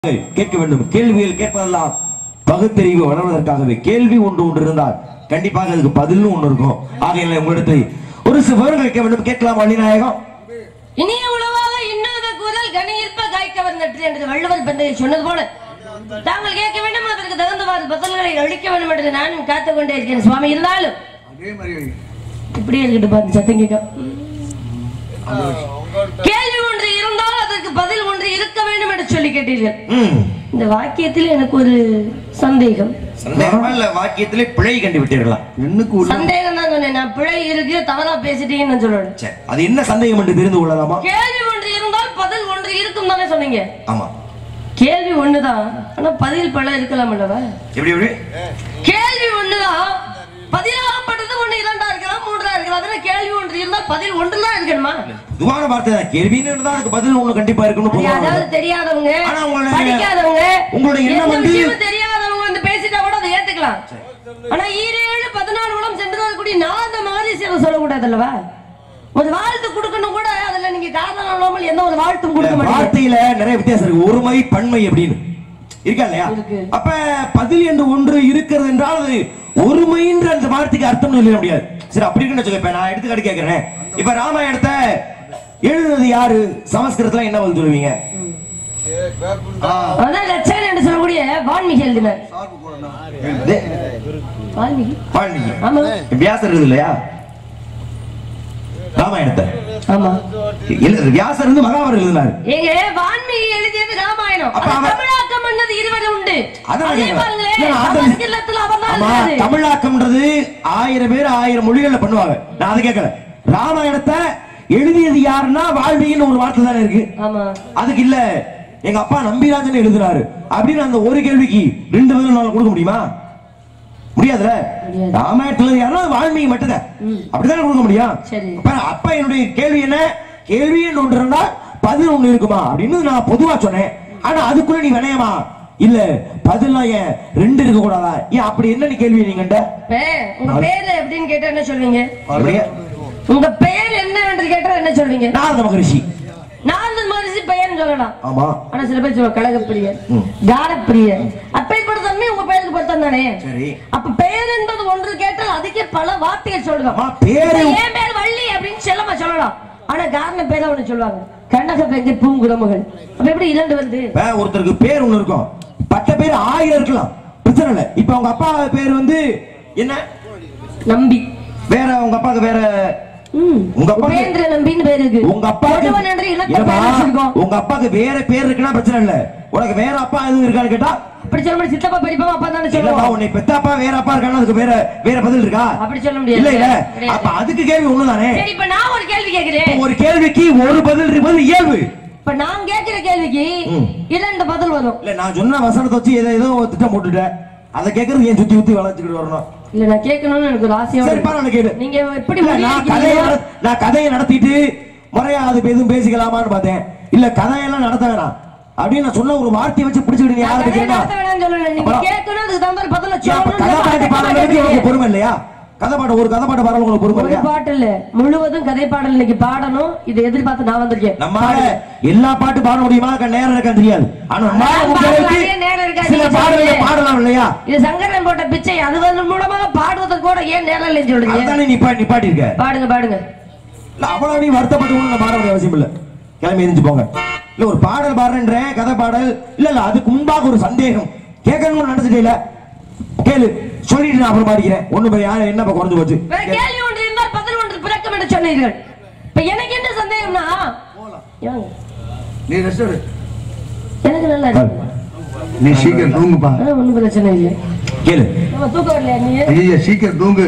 கேட்க வேண்டும் கேள்விகள் கேட்பதெல்லாம் பகுத்தறிவு வளர்வதற்காகவே கேள்வி ஒன்று ஒன்று இருந்தால் கண்டிப்பாக அதுக்கு பதிலும் ஒன்று இருக்கும் ஆகையில உங்களிடத்தில் ஒரு சில விவரங்கள் கேட்க வேண்டும் கேட்கலாம் வள்ளிநாயகம் இனிய உணவாக இன்னொரு குரல் கனியிருப்ப காய்க்கவர் நற்று என்று வள்ளுவர் பந்தையில் சொன்னது போல தாங்கள் கேட்க வேண்டும் அதற்கு தகுந்தவாறு பதில்களை அளிக்க வேண்டும் என்று நானும் காத்துக் கொண்டே இருக்கிறேன் சுவாமி இருந்தாலும் அதே மாதிரி இப்படியே இருக்கட்டும் பாருங்க சத்தம் கேட்க கேள்வி ஒன்று இருந்தால் அதற்கு பதில் ஒன்று இருக்க வேண்டும் என்று சொல்லி கேட்டீர்கள் ம். இந்த வாக்கியத்தில் எனக்கு ஒரு சந்தேகம் சந்தேகமா இல்ல வாக்கியத்திலே பிழை கண்டு விட்டீர்களா பெண்ணுக்கு உள்ள சந்தேகம் தான் சொன்னேன் நான் பிழை இருக்கு தவறா பேசிட்டீங்கன்னு சொல்லணும் சரி, அது என்ன சந்தேகம் என்று தெரிந்து கொள்ளலாமா கேள்வி ஒன்று இருந்தால் பதில் ஒன்று இருக்கும் தானே சொன்னீங்க ஆமா கேள்வி ஒண்ணுதான் ஆனா பதில் பல இருக்கலாம் அல்லவா எப்படி எப்படி கேள்வி ஒண்ணுதான் பதிலாகப்பட்டது ஒண்ணு இரண்டா இருக்கலாம் மூன்றா இருக்கலாம் அதுல கேள்வி ஒன்று இருந்தால் பதில் ஒன்றுதான் இருக்கணுமா பொதுவான வார்த்தை தான் கேள்வின்னு இருந்தா அதுக்கு பதில் ஒண்ணு கண்டிப்பா இருக்கணும் அது பொதுவான அதாவது வார்த்தை. தெரியாதவங்க ஆனா உங்களுடைய- படிக்காதவங்க உங்களுடைய எண்ணம் எந்த வந்து- விஷயமும் தெரியாதவங்க வந்து பேசிட்டா கூட அதை ஏத்துக்கலாம் ஆனா ஈரேழு பதினாலு உடம் சென்று வரக்கூடிய நான் அந்த மாதிரி சில சொல்லக்கூடாது அல்லவா ஒரு வாழ்த்து கொடுக்கணும் கூட அதுல நீங்க காரணம் இல்லாமல் எந்த ஒரு வாழ்த்தும் கொடுக்க மாட்டீங்க வார்த்தையில நிறைய வித்தியாசம் இருக்கு ஒருமை பன்மை அப்படின்னு இருக்கா இல்லையா இருக்கு. அப்ப பதில் என்று ஒன்று இருக்கிறது என்றால் அது ஒருமைன்ற அந்த வார்த்தைக்கு அர்த்தம் சொல்ல முடியாது சரி அப்படி இருக்குன்னு வச்சுக்கோ இப்ப நான் எடுத்துக்காட்டு கேட்கிறேன் இப்ப ராமாயணத்தை எழுதுனது யாரு சமஸ்கிருதத்துல என்ன பதில் சொல்லுவீங்க அதான் லட்சன் என்று சொல்லக்கூடிய வால்மீகி எழுதினார் இது, வால்மீகி வால்மீகி ஆமா வியாசர் இருக்குது இல்லையா ராமாயணத்தை ஆமா இல்ல வியாசர் வந்து மகாபாரதம் எழுதினாரு எங்க வான்மீகி எழுதியது ராமாயணம் அப்ப அது அவ- தமிழாக்கம் பண்ணது இருவரு உண்டு அதான் அதே கேக்குறேன். பாருங்களேன் இல்ல, நான் அதான் சமஸ்கிருதத்துல அவர்தான் ஆமா எழுதினாரு. தமிழாக்கம்ன்றது ஆயிரம் பேர் ஆயிரம் மொழிகள்ல பண்ணுவாங்க நான் அதை கேட்கல ராமாயணத்தை எழுதியது யாருன்னா வாழ்வின்னு ஒரு வார்த்தை தானே இருக்கு ஆமா அதுக்கு இல்ல எங்க அப்பா நம்பிராஜன் எழுதினாரு அப்படின்னு அந்த ஒரு கேள்விக்கு ரெண்டு பதில் நாள் கொடுக்க முடியுமா முடியாதுல முடியாது. ராமாயணத்துல யாருன்னா வால்மீகி மட்டும்தான் அப்படித்தானே கொடுக்க முடியும் சரி. அப்ப அப்ப என்னுடைய கேள்வி என்ன கேள்வி என்று ஒன்று இருந்தா பதில் ஒண்ணு இருக்குமா அப்படின்னு நான் பொதுவா சொன்னேன் ஆனா அதுக்குள்ள நீ வினயமா இல்ல பதிலாம் ஏன் ரெண்டு இருக்க கூடாதா ஏன் அப்படி என்ன நீ கேள்வி நீங்கண்ட இப்ப உங்க பேரு எப்படின்னு கேட்டா என்ன சொல்வீங்க அப்படியே உங்க பெயர் என்ன என்று கேட்டா என்ன சொல்வீங்க நாரத மகரிஷி நான் அந்த மனுஷி பெயர்னு சொல்லலாம் ஆமா ஆனா சில பேர் சொல்லுவாங்க கழகப்பிரியர் ம். காரப்பிரியர் அப்பேற்பட்ட தன்மை உங்க பெயருக்கு பொருத்தம் தானே சரி அப்ப பெயர் என்பது ஒன்று கேட்டால் அதுக்கே பல வார்த்தைகள் சொல்லலாம் அம்மா, பேரு- இப்ப என் பேர் வள்ளி அப்படின்னு செல்லமா சொல்லலாம் ஆனா காரண பேரை ஒண்ணு சொல்லுவாங்க கண்ணக பெங்கை பூங்குரமுகள் அப்ப எப்படி இரண்டு வருது இப்ப ஒருத்தருக்கு பேர் ஒண்ணு இருக்கும் பட்ட பேர் ஆயிரம் இருக்கலாம் பிரச்சனை இல்ல இப்ப உங்க அப்பா பேர் வந்து என்ன நம்பி வேற உங்க அப்பாவுக்கு வேற ம். உங்க அப்பாக்கு- உபேந்திர நம்பின்னு பேர் இருக்கு உங்க அப்பாவுக்கு ஒருவன் என்று இனத்தை இல்லம்மா, பேர் வச்சிருக்கோம் உங்க அப்பாக்கு வேற பேர் இருக்குன்னா பிரச்சனை இல்ல உனக்கு வேற அப்பா எதுவும் இருக்கான்னு கேட்டா அப்படி சொல்ல முடியாது சித்தப்பா பெரியப்பா அப்பா தானே இல்லப்பா சொல்லுவோம் உன்னை பெத்த அப்பா வேற அப்பா இருக்கான்னு அதுக்கு வேற வேற பதில் இருக்கா அப்படி சொல்ல முடியாது இல்ல இல்ல கிடையாது. அப்ப அதுக்கு கேள்வி ஒண்ணுதானே சரி இப்ப நான் ஒரு கேள்வி கேக்குறேன் ஒரு கேள்விக்கு ஒரு பதில் இருப்பது இயல்பு இப்ப நான் கேக்குற கேள்விக்கு ம். இரண்டு பதில் வரும் இல்ல நான் சொன்ன வசனத்தை வச்சு ஏதோ ஏதோ ஒரு திட்டம் போட்டுட்டேன் அதை கேட்கறது ஏன் சுத்தி சுத்தி வளர்த்துக்கிட்டு வரணும் இல்ல நான் கேட்கணும்னு எனக்கு ஒரு ஆசையோட சரி இருக்கு. பரவாயில்ல கேளு நீங்க எப்படி இல்ல, நான் கதையை முடிவெடுக்கிறீங்களோ, நட- நான் கதையை நடத்திட்டு முறையா அது எதுவும் பேசிக்கலாமான்னு பார்த்தேன் இல்ல கதையெல்லாம் நடத்த வேணாம் அப்படின்னு நான் சொன்ன ஒரு வார்த்தையை வச்சு பிடிச்சிக்கிட்டு நீ நான் யாருக்கு கதையை கேட்டா நடத்த வேணாம்னு சொல்லல. நீங்க அப்புறம்? கேட்கணும், அதுக்கு தகுந்த மாதிரி பதில ஏன் அப்ப சொல்லணும்னு கதை பாட்டு சொல்ல பாடுறதுக்கு மாட்டேங்கிறீங்க. உனக்கு பொறுமை இல்லையா கதை பாட்டு ஒரு கதை பாட்டு பாடுறது உங்களுக்கு பொறுமை ஒரு இல்லையா பாட்டு இல்ல முழுவதும் கதை பாடல் இன்னைக்கு பாடணும் இதை எதிர்பார்த்து நான் வந்திருக்கேன் நம்மால எல்லா பாட்டு பாட முடியுமா க- நேரம் இருக்க தெரியாது ஆனா நம்மால நான் முடிஞ்ச அளவுக்கு பாடலாமே, நேரம் இருக்காது, சில நீங்க பாடல்களை சொல்றீங்க. பாடலாம் இல்லையா இது சங்கரன் போட்ட பிச்சை அது வந்து மூலமாக பாடுவதற்கு கூட ஏன் நேரம் இல்லைன்னு சொல்றீங்க அதுதானே நிப்பா நிப்பாட்டி இருக்க பாடுங்க பாடுங்க இல்ல அவ்வளவு நீ வருத்தப்பட்டு கூட நான் பாட வேண்டிய அவசியம் இல்ல கிளம்பி எரிஞ்சு போங்க இல்ல ஒரு பாடல் பாடுறேன்றேன் கதை பாடல் இல்ல இல்ல அதுக்கு முன்பாக ஒரு சந்தேகம் கேட்கணும்னு நினைச்சிட்டே இல்ல கேளு சொல்லிட்டு நான் அப்புறம் பாடிக்கிறேன் ஒண்ணு போய் யாரு என்ன இப்ப குறைஞ்சு போச்சு வேற கேள்வி ஒன்று இருந்தால் பதில் ஒன்று பிறக்கும் என்று சொன்னீர்கள் இப்ப எனக்கு என்ன சந்தேகம்னா ஏங்க, நீ ரெஸ்ட் எடு எனக்கு நல்லா இருக்கு நீ சீக்கிரம் தூங்குப்பா ஆனா ஒண்ணும் பிரச்சனை இல்லை கேளு நம்ம தூக்கம் வரலையா நீ ஐயா சீக்கிரம் தூங்கு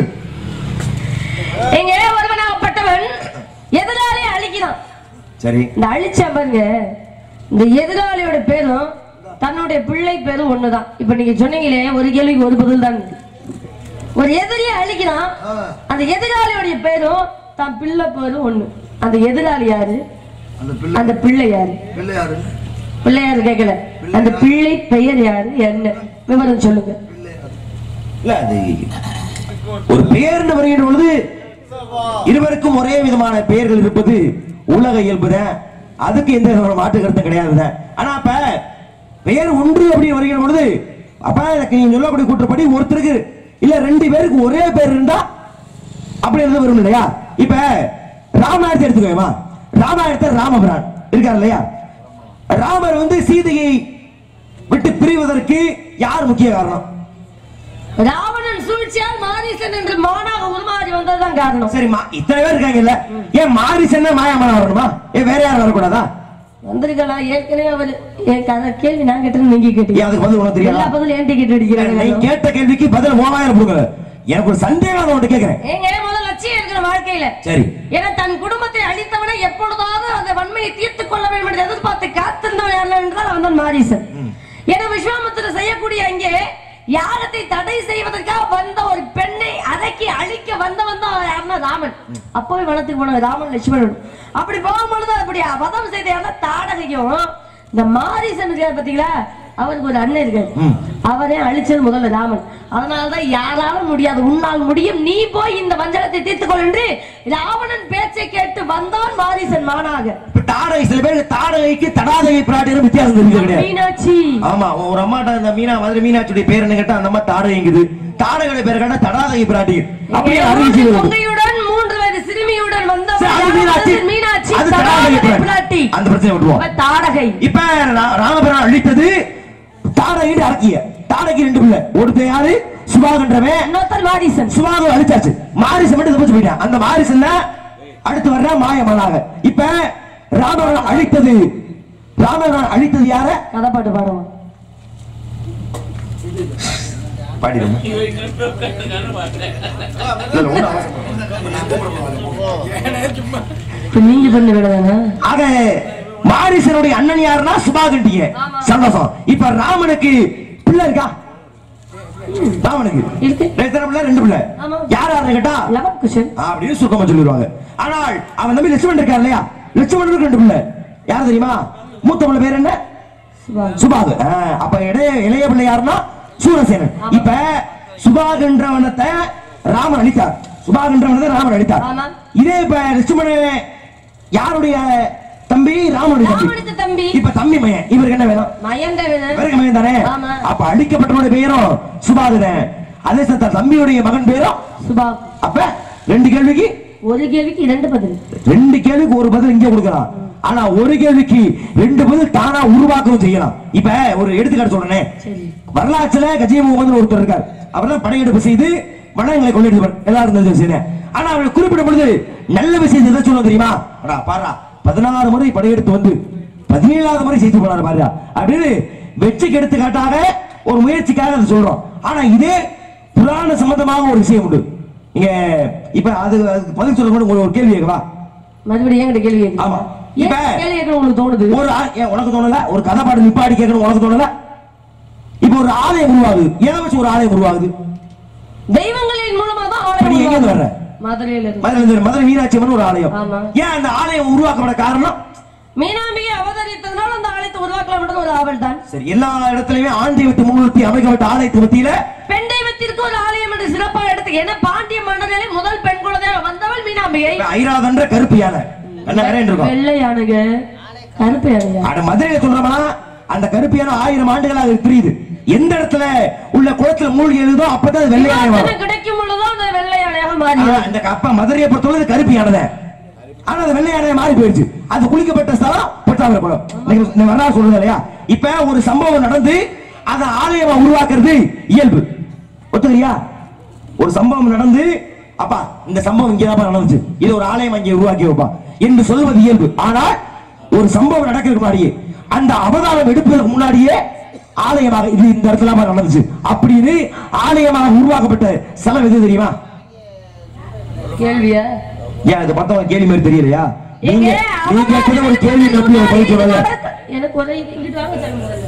எங்க ஒருவனாகப்பட்டவன் எதிராளி அழிக்கிறான் சரி இந்த அழிச்சா பாருங்க இந்த எதிராளியோட பேரும் தன்னுடைய பிள்ளை பேரும் ஒண்ணுதான் இப்ப நீங்க சொன்னீங்களே ஒரு கேள்விக்கு ஒரு பதில் தான் ஒரு எதிரியை அழிக்கிறான் அந்த எதிராளியோடைய பேரும் தான் பிள்ளை பேரும் ஒண்ணு அந்த எதிராளி யாரு அந்த பிள்ளை அந்த பிள்ளை யாரு பிள்ளை யாரு பிள்ளையாரு கேட்கல அந்த பிள்ளை பெயர் யாரு என்ன விவரம் சொல்லுங்க இல்ல அது ஒரு பெயர்னு வருகின்ற பொழுது இருவருக்கும் ஒரே விதமான பெயர்கள் இருப்பது உலக இயல்புதான் அதுக்கு எந்த விதமான மாற்று கருத்தும் கிடையாதுதான் ஆனா அப்ப பெயர் ஒன்று அப்படின்னு வருகிற பொழுது அப்ப எனக்கு நீங்க சொல்லக்கூடிய கூற்றப்படி ஒருத்தருக்கு இல்ல ரெண்டு பேருக்கு ஒரே பேர் இருந்தா அப்படி எழுத வரும் இல்லையா இப்ப ராமாயணத்தை எடுத்துக்கோமா ராமாயணத்தை ராமபிரான் இருக்கார் இல்லையா ராமர் வந்து சீதையை விட்டு பிரிவதற்கு யார் முக்கிய காரணம் ராவணன் சூழ்ச்சியால் மாரீசன் என்று மானாக உருமாறி வந்ததுதான் காரணம் சரிம்மா இத்தனை பேர் இருக்காங்கல்ல ஏன் மாறி சென்ன மாயமான வரணுமா ஏன் வேற யாரும் வரக்கூடாதா வந்திருக்கலாம் ஏற்கனவே அவர் எனக்கு அந்த கேள்வி நான் கேட்டேன் நீங்க கேட்டீங்க ஏன் அதுக்கு பதில் உனக்கு எல்லா தெரியாதா பதிலும் ஏன்டி கேட்டு நீ அடிக்கிறாங்க கேட்ட கேள்விக்கு பதில் மூவாயிரம் கொடுங்க எனக்கு ஒரு சந்தேகம் அதை உன்கிட்ட கேட்கிறேன் ஏங்க முதல் லட்சியம் இருக்கிற வாழ்க்கையில சரி ஏன்னா தன் குடும்பத்தை அழித்தவனை எப்பொழுதாவது அந்த வன்மையை தீர்த்துக் கொள்ள வேண்டும் என்று எதிர்பார்த்து காத்திருந்தவன் யார் என்றால் அவன் தான் மாரீசன் ஏன்னா விஸ்வாமித்திரர் செய்யக்கூடிய அங்கே யாகத்தை தடை செய்வதற்காக வந்த ஒரு பெண்ணை அடக்கி அழிக்க வந்தவன் தான் யாருன்னா ராமன் அப்பவே வனத்துக்கு போன ராமன் லட்சுமணன் அப்படி போகும்பொழுது அப்படி வதம் செய்த யாருன்னா தாடகையும் இந்த மாரீசன் இருக்காரு பாத்தீங்களா அவருக்கு ஒரு அண்ணன் இருக்காரு ம். அவரே அழிச்சது முதல்ல ராமன் அதனாலதான் யாராலும் முடியாது உன்னால் முடியும் நீ போய் இந்த வஞ்சகத்தை தீர்த்துக்கொள் என்று ராவணன் பேச்சை கேட்டு வந்தான் மாரீசன் மானாக இப்ப தாடகை சில பேருக்கு தாடகைக்கு தடாதகை பிராட்டியும் வித்தியாசம் தெரிஞ்சது கிடையாது மீனாட்சி ஆமா ஒரு அம்மாட்ட இந்த மீனா மதுரை மீனாட்சியுடைய பேர் என்ன கேட்டா அந்த அம்மா தாடகைங்குது தாடகை பேர் கேட்டா தடாதகை பிராட்டி அப்படியே அறிவிச்சு பொங்கையுடன் மூன்று வயது சிறுமியுடன் வந்தவள் சரி, அது யார்? மீனாட்சி. அது மீனாட்சி அது தடாகை தடாகை பிராட்டி அந்த பிரச்சனை விட்டுருவோம் அவ தாடகை இப்ப ரா- ராமபிரான் அழித்தது தாடகை அடக்கிய தாடகை ரெண்டு பிள்ளை ஒருத்தன் யாரு சுபாகன்றவன் இன்னொருத்தர் மாரீசன் சுபாகம் அழிச்சாச்சு மாரிசன் மட்டும் தப்பிச்சு போயிட்டான் அந்த மாரிசன் அடுத்து வர்ற மாயமனாக இப்ப ராமபிரான் அழித்தது ராமபிரான் அழித்தது யார கதை பாட்டு பாடுவோம் பாடிடும் இப்ப நீங்க பண்ண வேலைதானே ஆக மாரிசனுடைய அண்ணன் யாருன்னா சுபாகண்டிய ஆமா. சந்தோஷம் இப்ப ராமனுக்கு பிள்ளை இருக்கா ராமனுக்கு இருக்கு எத்தனை பிள்ளை ரெண்டு பிள்ளை ஆமா. யார் யாருன்னு கேட்டா லெவன் குஷன் அப்படின்னு சுருக்கமா சொல்லிடுவாங்க ஆனால் அவன் தம்பி லட்சுமணன் இருக்கார் இல்லையா லட்சுமணனுக்கு ரெண்டு பிள்ளை யார் தெரியுமா மூத்த பிள்ளை பேர் என்ன சுபாகு. சுபாகு ஆ, அப்ப இளைய இளைய பிள்ளை யாருன்னா சூரசேனன் இப்ப சுபாகுன்றவனத்தை ராமன் அழித்தார் சுபாகுன்றவனத்தை ராமன் அழித்தார் ஆமா. இதே இப்ப லட்சுமணன் யாருடைய தம்பி ராமனுடைய தம்பி ராமனுக்கு தம்பி இப்ப தம்பி மயன் இவருக்கு என்ன வேணும் மயந்த இவருக்கு மயன் தானே ஆமா. அப்ப அழிக்கப்பட்டவனுடைய பெயரும் சுபாகுதன் அதே சத்த தம்பியுடைய மகன் பேரும் சுபாகு அப்ப ரெண்டு கேள்விக்கு ஒரு கேள்விக்கு இரண்டு பதில் ரெண்டு கேள்விக்கு ஒரு பதில் இங்கே கொடுக்கலாம் ஆனா ஒரு கேள்விக்கு ரெண்டு பதில் தானா உருவாக்கவும் செய்யலாம் இப்ப ஒரு எடுத்துக்காட்டு சொல்றேன் சரி வரலாற்றுல கஜய முகமது ஒருத்தர் இருக்கார் அவர் தான் படையெடுப்பு செய்து வனங்களை கொள்ளையடிப்பார் எல்லாரும் தெரிஞ்ச விஷயம் ஆனா அவர் குறிப்பிடும் பொழுது நல்ல விஷயத்தை எதை சொல்ல தெரியுமா அடா பாரா பதினாறு முறை படையெடுத்து வந்து பதினேழாவது முறை செய்து போனார் பாருடா அப்படின்னு வெற்றிக்கு எடுத்துக்காட்டாக ஒரு முயற்சிக்காக அதை சொல்றோம் ஆனா இதே புராண சம்பந்தமாக ஒரு விஷயம் உண்டு நீங்க இப்ப அது அதுக்கு பதில் சொல்ல கூட உங்களுக்கு ஒரு கேள்வி கேட்கவா மறுபடியும் என்கிட்ட கேள்வி கேட்குறீங்க? ஆமா. ஏன் இப்ப- கேள்வி கேட்கணும் உங்களுக்கு தோணுது ஒரு ஆ- ஏன் உனக்கு தோணல ஒரு கதை பாடு நிப்பாடி கேட்கணும் உனக்கு தோணல இப்ப ஒரு ஆலயம் உருவாகுது எதை வச்சு ஒரு ஆலயம் உருவாகுது தெய்வங்களின் மூலமா தான் இப்ப நீ எங்க இருந்து வர்ற? மதுரையில இருந்து மதுரை இருந்து மதுரை மீனாட்சி அம்மன் ஒரு ஆலயம் ஆமா. ஏன் அந்த ஆலயம் உருவாக்கப்பட காரணம் மீனாம்பிகை அவதரித்ததுனால அந்த ஆலயத்தை உருவாக்கலாம் ஒரு ஆவல் தான் சரி எல்லா இடத்துலயுமே ஆண் தெய்வத்தை முன்னிறுத்தி அமைக்கப்பட்ட ஆலயத்தை மத்தியில பெண் தெய்வத்திற்கு ஒரு ஆலயம் என்று சிறப்பாக எடுத்து ஏன்னா பாண்டிய மன்னரிலே முதல் பெண் குழந்தை வந்தவள் மீனாம்பிகை இப்ப ஐராதன்ற கருப்பு யானை என்ன வேற இருக்கும் வெள்ளை யானைங்க கருப்பு யானையா அட மதுரையில சொல்றோம்னா அந்த கருப்பு யானை ஆயிரம் ஆண்டுகளாக தெரியுது எந்த இடத்துல உள்ள குளத்துல மூழ்கி எழுதோ அப்பதான் அது வெள்ளை யானை வரும் விமோசனம் கிடைக்கும் பொழுதும் அந்த வெள்ளை யானையாக மாறி ஆனா, இந்த அப்பா மதுரையை பொறுத்தவரை இது கருப்பு யானை தான். ஆனா அது வெள்ளை யானை மாறி போயிடுச்சு அது குளிக்கப்பட்ட ஸ்தலம் பொட்டாமரை குளம் நீங்க நீங்க வரலாறு சொல்றது இல்லையா இப்ப ஒரு சம்பவம் நடந்து அதை ஆலயமா உருவாக்குறது இயல்பு ஒத்துக்கிறியா ஒரு சம்பவம் நடந்து அப்பா இந்த சம்பவம் இங்கதான் நடந்துச்சு இது ஒரு ஆலயம் அங்கே உருவாக்கி வைப்பா என்று சொல்வது இயல்பு ஆனால் ஒரு சம்பவம் நடக்கிறதுக்கு முன்னாடியே அந்த அவதாரம் எடுப்பதற்கு முன்னாடியே ஆலயமாக இது இந்த இடத்துல தான் நடந்துச்சு அப்படின்னு ஆலயமாக உருவாக்கப்பட்ட ஸ்தலம் எது தெரியுமா கேள்வியா ஏன் இது பார்த்தா கேள்வி மாதிரி தெரியலையா நீங்க ஏங்க, நீங்க கேட்டது ஒரு கேள்வி நம்பி ஒரு பதில் சொல்லல எனக்கு ஒரு இங்கிட்டு வாங்க சார் முதல்ல.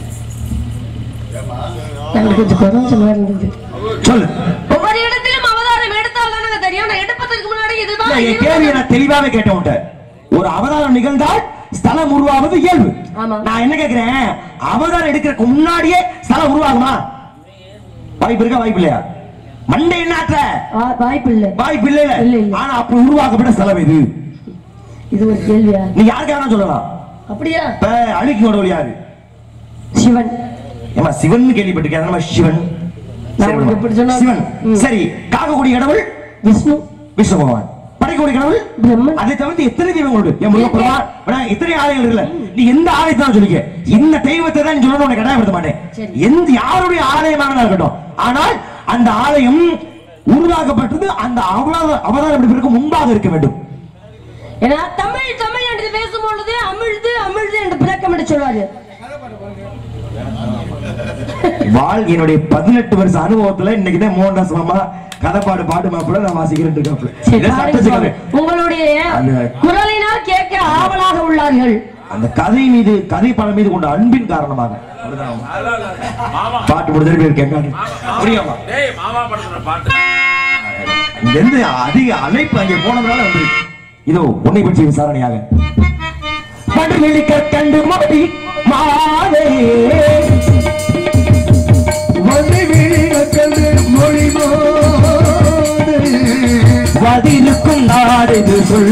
எனக்கு கொஞ்சம் குறைஞ்ச மாதிரி இருந்தது சொல்லு ஒவ்வொரு இடத்திலும் அவதாரம் எடுத்தால் தானே தெரியும் நான் எடுப்பதற்கு முன்னாடி இதுதான் இல்ல, என் இதுதான். கேள்வியை நான் தெளிவாவே கேட்டேன் உன்ட்ட. ஒரு அவதாரம் நிகழ்ந்தால் ஸ்தலம் உருவாவது இயல்பு ஆமா. நான் என்ன கேக்குறேன் அவதாரம் எடுக்கிறதுக்கு முன்னாடியே ஸ்தலம் உருவாகுமா வாய்ப்பு இருக்கா வாய்ப்பு இல்லையா மண்டை என்ன ஆற்ற வா- வாய்ப்பு இல்லை வாய்ப்பு இல்ல இல்ல, இல்ல. ஆனா அப்படி உருவாக்கப்பட்ட ஸ்தலம் இது இது ஒரு கேள்வியா நீ யாருக்கு வேணா சொல்லலாம் அப்படியா இப்ப அழுக்கி உடவு யாரு சிவன் ஏமா சிவன் கேள்விப்பட்டிருக்கேன் நம்ம சிவன் நான் சரி, உங்களுக்கு எப்படி சொன்னா- சிவன் ம். சரி காக்கக்கூடிய கடவுள் விஷ்ணு விஷ்ணு பகவான் படைக்கக்கூடிய கடவுள் பிரம்மன் அதை தவிர்த்து எத்தனை தெய்வங்கள் உண்டு என் முருகப்பெருமான் விடா, எத்தனை ஆலயங்கள் இருக்குல்ல நீ எந்த ஆலயத்தை தான் சொல்லிக்க இந்த தெய்வத்தை தான் நீ சொல்லணும் உனக்கு கட்டாயப்படுத்த மாட்டேன் சரி. எந்த யாருடைய ஆலயமாக இருக்கட்டும் ஆனால் அந்த ஆலயம் உருவாக்கப்பட்டது அந்த அவதார அவதாரம் எடுப்பதற்கு முன்பாக இருக்க வேண்டும் ஏன்னா தமிழ் தமிழ் என்று பேசும் பொழுது அமிழ்து அமிழ்து என்று பிறக்கம் என்று சொல்வாரு வாழ் என்னுடைய பதினெட்டு வருஷ அனுபவத்துல இன்னைக்கு தான் மோகன்தாஸ் மாமா கதைப்பாடு பாட்டு மாப்பிள்ள நான் வாசிக்கிறேன் இருக்காப்புல சரி, இதை பாருங்க சட்ட சுவாமி. சிக்கல். உங்களுடைய அந்த- குரலினால் கேட்க ஆவலாக உள்ளார்கள் அந்த கதை மீது கதை படம் மீது கொண்ட அன்பின் காரணமாக மாமா பாட்டு முடிஞ்ச பேர் கேட்க புரியாமா டேய் மாமா படத்துல பாட்டு இங்க இருந்து அதிக அழைப்பு அங்கே போனதுனால வந்து இதோ உன்னை பற்றி விசாரணையாக படுவெளி கற்கண்டு மோடி மாதே வதிலுக்கும் நாடு சொல்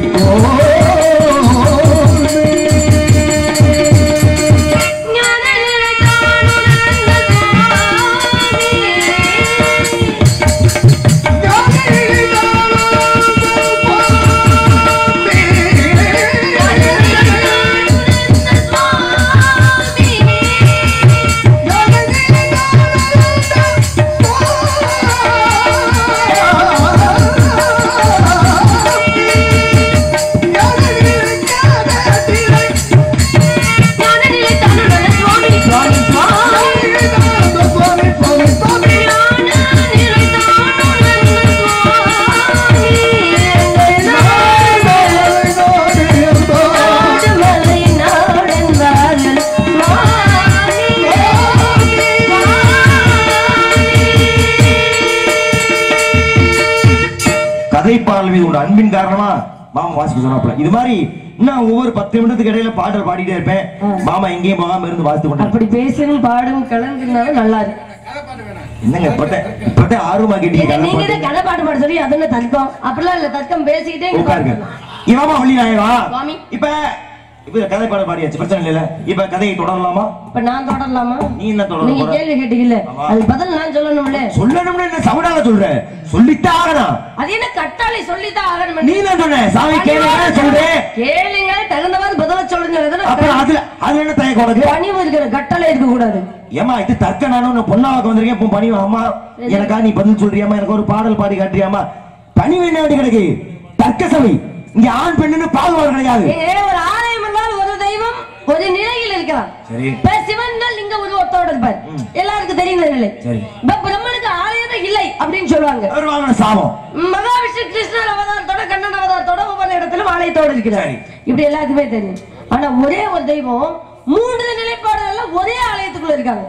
கதை பாடல் மீது உள்ள அன்பின் காரணமா மாமா வாசிக்க சொன்னாப்புல இது மாதிரி இன்னும் ஒவ்வொரு பத்து நிமிடத்துக்கு இடையில பாடல் பாடிட்டே இருப்பேன் மாமா எங்கேயும் போகாம இருந்து வாசித்து கொண்டு அப்படி பேசணும் பாடும் கலந்துனாலும் நல்லா இருக்கு என்னங்க பட்ட பட்ட ஆர்வமா கேட்டீங்க ஏங்க, கதை நீங்க பாட்டு. தான் கதை பாட்டு பாட சொல்லி அது என்ன தர்க்கம் அப்படிலாம் இல்ல தர்க்கம் பேசிக்கிட்டே இங்க உட்காருங்க பாடலாம். இவமா வள்ளி நாயவா சுவாமி. இப்ப இப்ப கதை பாட பாடியாச்சு பிரச்சனை இல்ல இப்ப கதையை தொடரலாமா இப்ப நான் தொடரலாமா நீ என்ன தொடர நீங்க போற? கேள்வி கேட்டீங்கல்ல ஆமா. அது பதில் நான் சொல்லணும்ல சொல்லணும்னு என்ன சவுடால சொல்ற சொல்லித்தான் ஆகணும் அது என்ன கட்டாளை சொல்லித்தான் ஆகணும் நீ என்ன சொன்ன சாமி கேளுங்க சொல்றேன் கேளுங்க தகுந்தவாறு பதில சொல்லுங்க எதுனா அப்புறம் அதுல அதுல என்ன தயக்கம் உனக்கு பணிவு இருக்கிற கட்டளை இருக்க கூடாது ஏமா இது தர்க்க நானும் பொண்ணாவாக்க வந்திருக்கேன் இப்போ பணி அம்மா எனக்கா நீ பதில் சொல்றியாமா எனக்கு ஒரு பாடல் பாடி காட்டுறியாமா பணி என்ன வேண்டி கிடக்கு தர்க்க சபை இங்க ஆண் பெண்ணுன்னு பாகுபாடு கிடையாது ஏங்க, ஒரு ஆலயம் என்றால் ஒரு தெய்வம் ஒரு நிலையில் இருக்கிறார் சரி. இப்ப சிவன் தான் லிங்க உருவத்தோட இருப்பார் எல்லாருக்கும் தெரியும் இந்த நிலை சரி. இப்ப பிரம்மனுக்கு ஆலயம் இல்லை அப்படின்னு சொல்லுவாங்க அவர் வாங்கின சாபம் மகாவிஷ்ணு கிருஷ்ணர் அவதாரத்தோட கண்ணன் அவதாரத்தோட ஒவ்வொரு இடத்திலும் ஆலயத்தோட இருக்கிறார் சரி. இப்படி எல்லாத்துக்குமே தெரியும் ஆனா ஒரே ஒரு தெய்வம் மூன்று நிலைப்பாடுகள்ல ஒரே ஆலயத்துக்குள்ள இருக்காங்க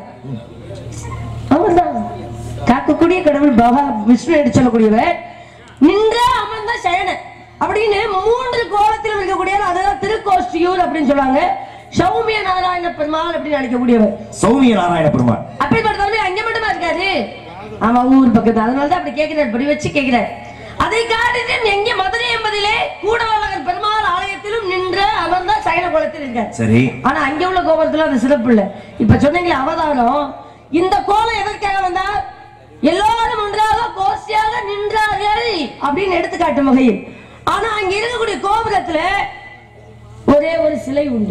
அவர்தான் காக்கக்கூடிய கடவுள் பகா விஷ்ணு என்று சொல்லக்கூடியவர் நின்ற அமர்ந்த சயன அப்படின்னு மூன்று கோலத்தில் இருக்கக்கூடிய அதுதான் திருக்கோஷ்டியூர் அப்படின்னு சொல்லுவாங்க சௌமிய நாராயண பெருமாள் அப்படின்னு அழைக்கக்கூடியவர் சௌமிய நாராயண பெருமாள் அப்படிப்பட்டவரு அங்க மட்டுமா இருக்காரு ஆமா ஊர் பக்கத்து அதனாலதான் அப்படி கேட்கிறார் இப்படி வச்சு கேட்கிறார் அதை காட்டிலும் எங்க மதுரை என்பதிலே கூடவழகர் பெருமாள் ஆலயத்திலும் நின்ற அமர்ந்த சைன குளத்தில் இருக்கார் சரி ஆனா அங்க உள்ள கோபுரத்துல அது சிறப்பு இல்ல இப்ப சொன்னீங்களே அவதாரம் இந்த கோலம் எதற்காக வந்தா எல்லாரும் ஒன்றாக கோஷ்டியாக நின்றார்கள் அப்படின்னு எடுத்துக்காட்டும் வகையில் ஆனா அங்க இருக்கக்கூடிய கோபுரத்துல ஒரே ஒரு சிலை உண்டு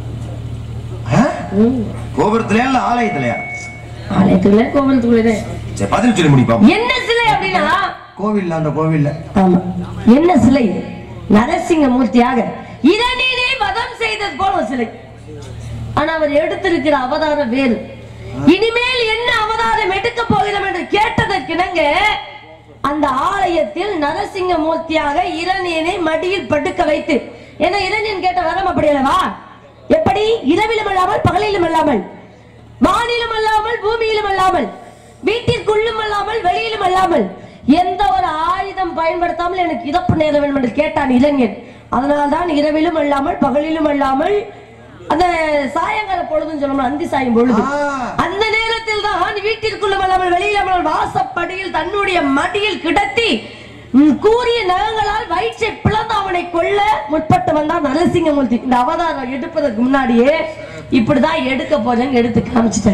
ஆ? கோபுரத்திலயா இல்ல ஆலயத்திலயா ஆலயத்துக்குள்ள கோபுரத்துக்குள்ளே சரி பதில் சொல்லி முடிப்போம் என்ன சிலை அப்படின்னா கோவில்ல அந்த கோவில்ல ஆமா என்ன சிலை நரசிங்க மூர்த்தியாக இரணினை வதம் செய்தது போல ஒரு சிலை ஆனா அவர் எடுத்திருக்கிற அவதாரம் வேறு இனிமேல் என்ன அவதாரம் எடுக்க போகிறோம் என்று கேட்டதற்கிணங்க அந்த ஆலயத்தில் நரசிங்க மூர்த்தியாக இரணியனை மடியில் படுக்க வைத்து ஏன்னா இரணியன் கேட்ட வரம் அப்படி அல்லவா எப்படி இரவிலும் அல்லாமல் பகலிலும் அல்லாமல் வானிலும் அல்லாமல் பூமியிலும் அல்லாமல் வீட்டிற்குள்ளும் அல்லாமல் வெளியிலும் அல்லாமல் எந்த ஒரு ஆயுதம் பயன்படுத்தாமல் எனக்கு இறப்பு நேர வேண்டும் என்று கேட்டான் இளைஞன் அதனால்தான் இரவிலும் அல்லாமல் பகலிலும் அல்லாமல் அந்த சாயங்கால பொழுதுன்னு சொல்லணும் அந்தி சாயும் பொழுது ஆ. அந்த நேரத்தில் தான் வீட்டிற்குள்ளும் அல்லாமல் வெளியில் அல்லாமல் வாசப்படியில் தன்னுடைய மடியில் கிடத்தி ம், கூரிய நகங்களால் வயிற்றை பிளந்து அவனை கொல்ல முற்பட்டு வந்தான் நரசிங்கமூர்த்தி இந்த அவதாரம் எடுப்பதற்கு முன்னாடியே இப்படிதான் எடுக்க போறேன்னு எடுத்து காமிச்சிட்டேன்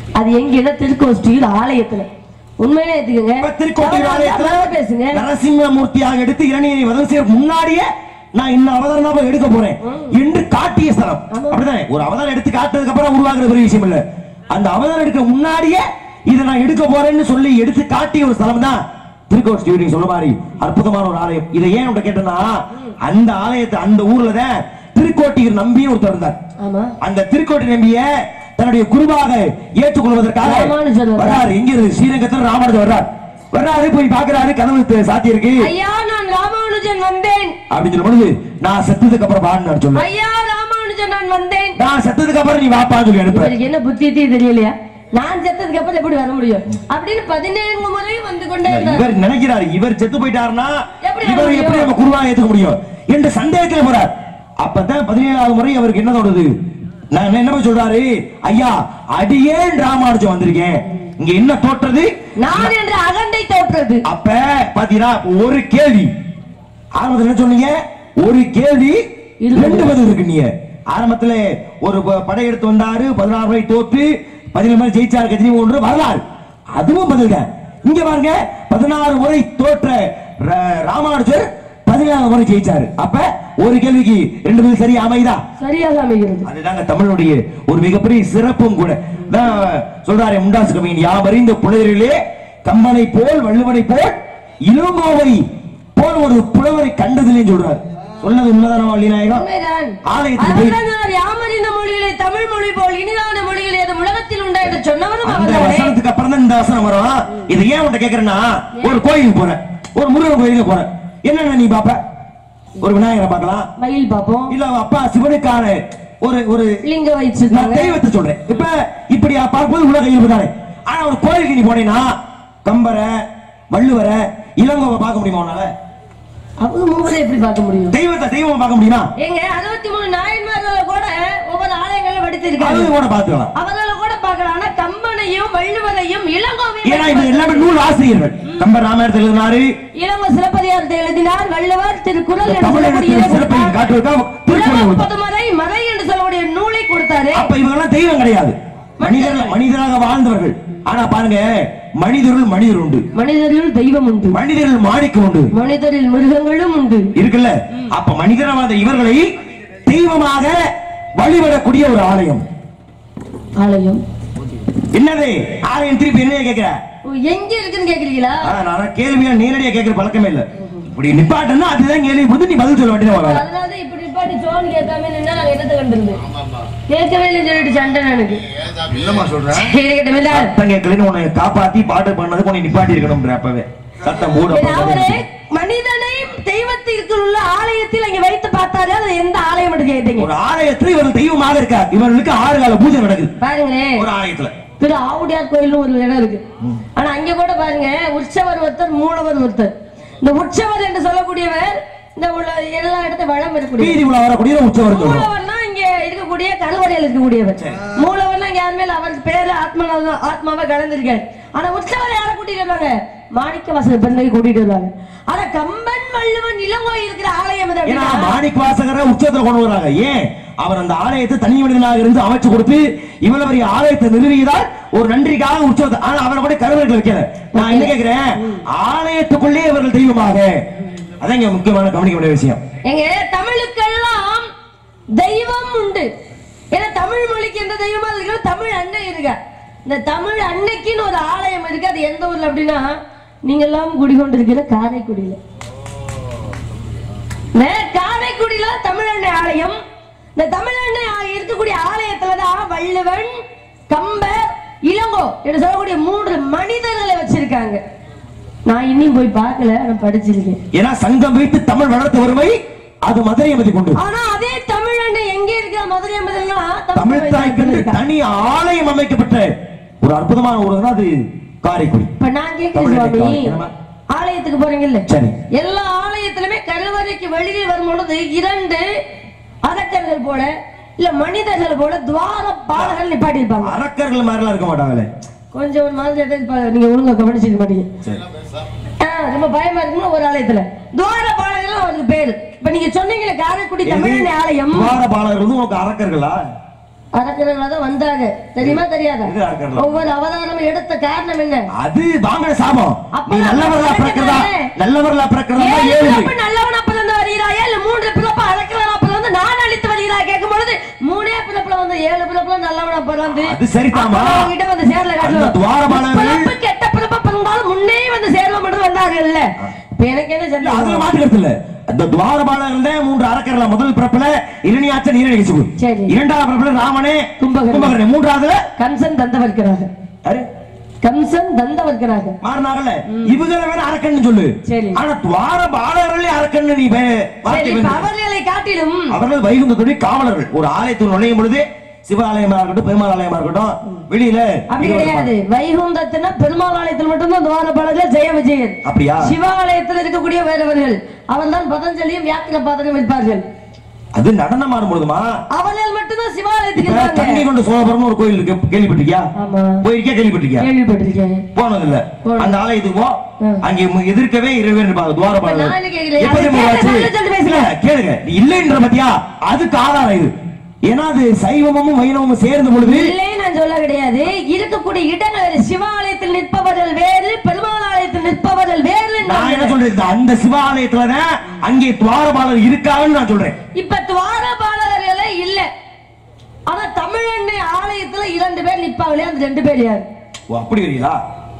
அது எங்கன்னா திருக்கோஷ்டியில் ஆலயத்துல உண்மையிலே ஏத்துக்கங்க இப்ப திருக்கோட்டியூர் தவறா ஆலயத்துல தவறா பேசுங்க நரசிம்மமூர்த்தியாக எடுத்து இரணியனை வதம் செய்ய முன்னாடியே நான் இந்த அவதாரம் எடுக்க போறேன் என்று காட்டிய ஸ்தலம் அப்படிதானே ஒரு அவதாரம் எடுத்து காட்டுறதுக்கு அப்புறம் உருவாக்குற பெரிய விஷயம் இல்ல அந்த அவதாரம் எடுக்க முன்னாடியே இதை நான் எடுக்க போறேன்னு சொல்லி எடுத்து காட்டிய ஒரு ஸ்தலம் தான் திருக்கோஷ்டி நீங்க சொல்ல மாதிரி அற்புதமான ஒரு ஆலயம் இதை ஏன் உன்கிட்ட கேட்டேன்னா அந்த ஆலயத்தை அந்த ஊர்ல தான் திருக்கோட்டியூர் நம்பியும் ஒருத்தர் இருந்தார் ஆமா அந்த திருக்கோட்டை நம்பிய தன்னுடைய குருவாக ஏற்றுக்கொள்வதற்காக ராமானுஜர் வர்றார். வர்றாரு எங்க இருந்து ஸ்ரீரங்கத்தில் ராமானுஜர் வர்றார் வர்றாரு போய் பாக்குறாரு கதவு த- சாத்தி இருக்கு ஐயா நான் ராமானுஜன் வந்தேன் அப்படின்னு சொல்லும் பொழுது நான் செத்ததுக்கு அப்புறம் வான்னு சொல்ல ஐயா ராமானுஜன் நான் வந்தேன் நான் செத்ததுக்கு அப்புறம் நீ வாப்பான்னு சொல்லி அனுப்புற இவருக்கு என்ன புத்தியத்தே தெரியலையா நான் செத்ததுக்கு அப்புறம் எப்படி வர முடியும் அப்படின்னு பதினேழு முறை வந்து கொண்டே இருந்தார் இவர் நினைக்கிறாரு இவர் செத்து போயிட்டாருன்னா எப்படி இவர் முடியும்? எப்படி நம்ம குருவா ஏத்துக்க முடியும் என்று சந்தேகத்துல போறார் அப்பதான் பதினேழாவது முறை அவருக்கு என்ன தோணுது நான் என்ன போய் சொல்றாரு ஐயா அடியேன் ராமானுஜம் வந்திருக்கேன் இங்க என்ன தோற்றது நான் என்ற அகண்டை தோற்றது அப்ப பாத்தீங்கன்னா ஒரு கேள்வி ஆரம்பத்துல என்ன சொன்னீங்க ஒரு கேள்வி இருபது. ரெண்டு பதில் இருக்கு நீங்க ஆரம்பத்துல ஒரு ப- படையெடுத்து வந்தாரு பதினாறு முறை தோத்து பதினேழு முறை ஜெயிச்சாரு கஜினி ஒன்று வரலாறு அதுவும் பதில்க இங்க பாருங்க பதினாறு முறை தோற்ற ர- ராமானுஜர் பதினாறு முறை ஜெயிச்சாரு அப்ப ஒரு கேள்விக்கு ரெண்டு பதில் சரியா அமைதா சரியாக அமைகிறது அதுதாங்க தமிழுடைய ஒரு மிகப்பெரிய சிறப்பும் கூட தான் சொல்றாரு முண்டாசு கவிஞன் யாவறிந்த புலவரிலே கம்பனை போல் வள்ளுவனை போல் இளங்கோவை போல் ஒரு புலவரை கண்டதில்லைன்னு சொல்றாரு சொன்னது உண்மைதானமா வள்ளிநாயகம் உண்மைதான் ஆலயத்துக்கு போய் அதனால்தான் யாமறிந்த மொழியிலே தமிழ் மொழி போல் இனிதான மொழியிலே அது உலகத்தில் உண்டா என்று சொன்னவரும் அந்த அவர்தானே வசனத்துக்கு அப்புறம் தான் இந்த வசனம் வரும் இது ஏன் உன்ட்ட கேக்குறேன்னா ஒரு கோயிலுக்கு போறேன் ஒரு முருகன் கோயிலுக்கு போறேன் என்னென்ன நீ பாப்ப ஒரு விநாயகரை பார்க்கலாம் மயில் பாப்போம் இல்ல அவன் அப்பா சிவனுக்கான ஒரு ஒரு லிங்க நான் வச்சிருக்காங்க தெய்வத்தை சொல்றேன் இப்ப இப்படி பார்க்கும்போது உலக இயல்பு தானே ஆனா ஒரு கோயிலுக்கு நீ போனீங்கன்னா கம்பரை வள்ளுவரை இளங்கோவை பார்க்க முடியுமா உன்னால அவங்க மூவரை எப்படி பார்க்க முடியும் தெய்வத்தை தெய்வம் பார்க்க முடியுமா எங்க அறுபத்தி மூணு நாயன்மார்களை கூட ஒவ்வொரு ஆலயங்கள்ல அது படித்திருக்காங்க கூட பார்த்துக்கலாம் அவர்களை கூட பார்க்கலாம் ஆனா கம்பனையும் வள்ளுவரையும் ஏன்னா இது இளங்கோவையும் எல்லாமே நூல் ஆசிரியர்கள் கம்பர் ராமாயணத்தில் எழுதினாரு இளங்கோ சிலப்பதிகாரத்தை எழுதினார் வள்ளுவர் திருக்குறள் என்று சொல்லக்கூடிய தமிழகத்தில் சிறப்பை இதை காட்டுவதற்காக கொடுத்தார். திருக்குறள் உலகம் கொடுத்தார். பொதுமறை மறை என்று சொல்லக்கூடிய நூலை கொடுத்தாரு அப்ப இவங்கெல்லாம் தெய்வம் கிடையாது மனிதர்கள் மனிதராக வாழ்ந்தவர்கள் ஆனா பாருங்க மனிதர்கள் மனிதர் உண்டு மனிதரில் தெய்வம் உண்டு மனிதர்கள் மாணிக்கம் உண்டு மனிதரில் மிருகங்களும் உண்டு இருக்குல்ல அப்ப மனிதராக வாழ்ந்த இவர்களை தெய்வமாக வழிபடக்கூடிய ஒரு ஆலயம் ஆலயம் என்னது ஆலயம் திருப்பி என்ன கேக்குற ஓ, எங்க இருக்குன்னு கேக்குறீங்களா ஆ, நான் கேள்வியா நேரடியா கேட்கிற பழக்கமே இல்ல இப்படி நிப்பாட்டன்னா அதுதான் கேள்வி போது நீ பதில் சொல்ல வேண்டியது வராது அதனால இப்படி நிப்பாட்டி சோன் கேட்காம நின்னா நாங்க என்னத்தை கண்டிருந்து கேட்கவே இல்லைன்னு சொல்லிட்டு சண்டை எனக்கு என்னம்மா சொல்ற சரி கேட்டமே சத்தம் கேட்கலன்னு உன்னை காப்பாத்தி பாட்டு பண்ணதுக்கு உன்னை நிப்பாட்டி இருக்கணும் அப்பவே சத்தம் மூட அவரு மனிதனை தெய்வத்திற்குள் உள்ள ஆலயத்தில் அங்க வைத்து பார்த்தாரு அது எந்த ஆலயம் என்று கேட்டீங்க ஒரு ஆலயத்துல இவர்கள் தெய்வமாக இருக்கா இவர்களுக்கு ஆறு கால பூஜை நடக்குது பாருங்களேன் ஒரு ஆலயத்துல திரு ஆவுடையார் கோயில்னு ஒரு இடம் இருக்கு ஆனா அங்க கூட பாருங்க உற்சவர் ஒருத்தர் மூலவர் ஒருத்தர் இந்த உற்சவர் என்று சொல்லக்கூடியவர் இந்த உள்ள எல்லா இடத்தையும் வளம் இருக்கக்கூடிய வீதி உள்ள வரக்கூடிய உற்சவர் சொல்றோம் மூலவர்னா இங்க இருக்கக்கூடிய கருவறையில் இருக்கக்கூடியவர் மூலவர்னா இங்க யாருமே இல்ல. அவர் பேரு ஆத்மா ஆத்மாவை கலந்திருக்காரு ஆனா உற்சவரை யாரை கூட்டிட்டு வருவாங்க மாணிக்க வாசக பெருமை கூட்டிட்டு வருவாங்க ஆனா கம்பன் வள்ளுவன் இளங்கோய் இருக்கிற ஆலயம் இது ஏன்னா அப்படின்னா மாணிக் வாசகரை உச்சத்துல கொண்டு வர்றாங்க ஏன் அவர் அந்த ஆலயத்தை தனி மனிதனாக இருந்து அமைச்சு கொடுத்து இவ்வளவு பெரிய ஆலயத்தை நிறுவியதால் ஒரு நன்றிக்காக உற்சவத்தை ஆனா அவரை கூட கருவறைகள் வைக்கல நான் என்ன கேக்குறேன் ஆலயத்துக்குள்ளே இவர்கள் தெய்வமாக அதான் இங்க முக்கியமான கவனிக்க வேண்டிய விஷயம் எங்க தமிழுக்கெல்லாம் தெய்வம் உண்டு ஏன்னா தமிழ் மொழிக்கு எந்த தெய்வமா இருக்கு தமிழ் அன்னை இருக்க இந்த தமிழ் அன்னைக்குன்னு ஒரு ஆலயம் இருக்கு அது எந்த ஊர்ல அப்படின்னா நீங்க எல்லாம் குடிகொண்டிருக்கிற காரைக்குடியில இந்த காரைக்குடியில தமிழ் அன்னை ஆலயம் இந்த தமிழ் அன்னை ஆ- இருக்கக்கூடிய ஆலயத்துலதான் வள்ளுவன் கம்பர் இளங்கோ என்று சொல்லக்கூடிய மூன்று மனிதர்களை வச்சிருக்காங்க நான் இன்னும் போய் பார்க்கல நான் படிச்சிருக்கேன் ஏன்னா சங்கம் வைத்து தமிழ் வளர்த்த வறுமை அது மதுரை அமைதி கொண்டு ஆனா அதே தமிழ் அண்ணன் எங்க இருக்கிற மதுரை என்பதுன்னா தமிழ் தாய்க்கு தனி ஆலயம் அமைக்கப்பட்ட ஒரு அற்புதமான ஊர் அது காரைக்குடி இப்ப நான் கேட்கிறேன் தமிழ் சுவாமி அன்னை என்னம்மா? ஆலயத்துக்கு போறீங்கல்ல சரி. எல்லா ஆலயத்திலுமே கருவறைக்கு வெளியே வரும் பொழுது இரண்டு அரக்கர்கள் போல இல்ல மனிதர்கள் போல துவார பாலகர்கள் நிப்பாட்டி இருப்பாங்க அரக்கர்கள் மாதிரிலாம் இருக்க மாட்டாங்களே கொஞ்சம் ஒரு மாதிரி இடம் இருப்பாங்க. நீங்க ஒழுங்கா கவனிச்சிருக்க மாட்டீங்க சரி ஆ, ரொம்ப பயமா இருக்கும்ல ஒரு ஆலயத்துல துவார பாலகர்கள் அவருக்கு பேரு இப்ப நீங்க சொன்னீங்களே காரைக்குடி தமிழ் ஆலயம் துவார பாலகர்கள் வந்து உனக்கு அரக்கர்களா அரக்கர்களா தான் வந்தாங்க தெரியுமா தெரியாதா இது அரக்கர்களா? ஒவ்வொரு அவதாரம் எடுத்த காரணம் என்ன அது வாங்கின சாபம் அப்ப நீ நான் நல்லவர்களா அப்ப பிறக்கிறதா சொல்லிட்டேனே. நல்லவர்களா பிறக்கிறதா ஏழு ஏழு பிறப்பு நல்லவனா பிறந்து வருகிறாயா இல்ல மூன்று பிறப்பு அரக்கனா பிறந்து நான் அழித்து வருகிறாய் கேட்கும் பொழுது மூணே பிறப்புல வந்து ஏழு பிறப்புல நல்லவனா பிறந்து அது சரிதாம்மா. அப்ப உன்கிட்ட வந்து சேரல அந்த காட்டுவோம் துவாரபாலகர்கள் பிறப்பு கெட்ட பிறப்பு பிறந்தாலும் முன்னே வந்து சேர்வம் மட்டும் வந்தாங்கல்ல இப்ப எனக்கு என்ன இல்ல, அதுல சந்தேகம் மாட்டுக்கிறது இல்ல அந்த துவாரபாலகர்கள மூன்று அரக்கர்ல முதல் பிறப்புல இரணியாச்ச நீரணிச்சு சரி. இரண்டாவது பிறப்புல ராமனே கும்பகர்ணன். கும்பகர்ணன் மூன்றாவதுல கம்சன் தந்தவர்க்கிறாங்க யாரு கம்சன் தந்தவர்க்கிறாங்க மாறினாங்கல்ல இவங்கள வேற அரக்கன்னு சொல்லு சரி. ஆனா துவார பாலகர்களே அரக்கன்னு நீ வே- வார்த்தை சரி இப்ப வந்து- அவர்களை காட்டிலும் அவர்கள் வைகுந்தத்துடைய காவலர்கள் ஒரு ஆலயத்தில் நுழையும் பொழுது சிவாலயமா இருக்கட்டும் பெருமாள் ஆலயமா இருக்கட்டும் வெளியில அப்படி இருவர் கிடையாது இருப்பாங்க. வைகுந்தத்தின பெருமாள் ஆலயத்தில் மட்டும்தான் துவாரபாலகர் ஜெய விஜயன் அப்படியா சிவாலயத்தில் இருக்கக்கூடிய வேறவர்கள் அவர்தான் பதஞ்சலியும் வியாக்கிர பாதகம் இருப்பார்கள் அது நடனம் ஆடும் பொழுதுமா அவர்கள் மட்டும்தான் சிவாலயத்துக்கு இப்ப தண்ணி இருப்பாங்க கொண்டு சோழபுரம் ஒரு கோயில் இருக்கு கேள்விப்பட்டிருக்கியா ஆமா போயிருக்கியா கேள்விப்பட்டிருக்கியா கேள்விப்பட்டிருக்கேன் போனது இல்ல போனது. அந்த ஆலயத்துக்கு போ ம். அங்கே மு- எதிர்க்கவே இருவே இருப்பாங்க இப்ப துவாரபாலகர் நான் என்ன கேட்கல, எப்படி அது தெரியுமா கேட்க ஆச்சு? சொல்ல சொல்லி பேசுங்க. இல்ல, கேளுங்க நீ இல்லைன்ற பத்தியா அதுக்கு ஆதாரம் இது ஏன்னா அது சைவமும் வைணவமும் சேர்ந்த பொழுது இல்லை நான் சொல்ல கிடையாது இருக்கக்கூடிய இடங்கள் வேறு. சிவாலயத்தில் நிற்பவர்கள் வேறு பெருமாள் ஆலயத்தில் நிற்பவர்கள் வேறு நான் என்ன நான் சொல்றேன் இந்த அந்த சிவாலயத்துலதான் அங்கே துவாரபாலர் இருக்காங்கன்னு நான் சொல்றேன் இப்ப துவாரபாலகர்களே இல்ல ஆனா தமிழெண்ணெய் ஆலயத்துல இரண்டு பேர் நிப்பாங்களே அந்த ரெண்டு பேர் யார் ஓ அப்படி வரீங்களா